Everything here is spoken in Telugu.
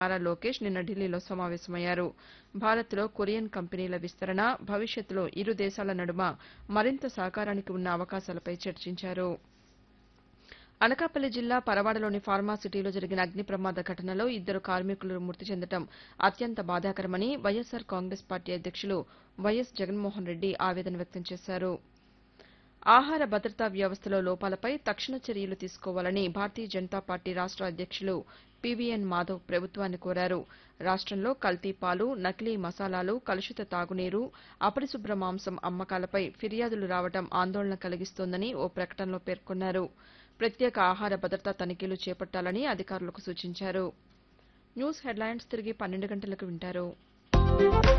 నారా లోకేష్ నిన్న ఢిల్లీలో సమావేశమయ్యారు భారత్లో కొరియన్ కంపెనీల విస్తరణ భవిష్యత్తులో ఇరు దేశాల నడుమ మరింత సహకారానికి ఉన్న అవకాశాలపై చర్చించారు అనకాపల్లి జిల్లా పరవాడలోని ఫార్మాసిటీలో జరిగిన అగ్ని ప్రమాద ఘటనలో ఇద్దరు కార్మికులు మృతి చెందడం అత్యంత బాధాకరమని వైఎస్సార్ కాంగ్రెస్ పార్టీ అధ్యక్షులు వైఎస్ జగన్మోహన్ రెడ్డి ఆవేదన వ్యక్తం చేశారు ఆహార భద్రతా వ్యవస్థలో లోపాలపై తక్షణ చర్యలు తీసుకోవాలని భారతీయ జనతా పార్టీ రాష్ట అధ్యక్షులు పీవీఎన్ మాధవ్ ప్రభుత్వాన్ని కోరారు రాష్టంలో కల్తీ పాలు నకిలీ మసాలాలు కలుషిత తాగునీరు అపరిశుభ్ర మాంసం అమ్మకాలపై ఫిర్యాదులు రావడం ఆందోళన కలిగిస్తోందని ఓ ప్రకటనలో పేర్కొన్నారు ప్రత్యేక ఆహార భద్రతా తనిఖీలు చేపట్టాలని అధికారులకు సూచించారు న్యూస్ హెడ్లైన్స్ తిరిగి పన్నెండు గంటలకు వింటారు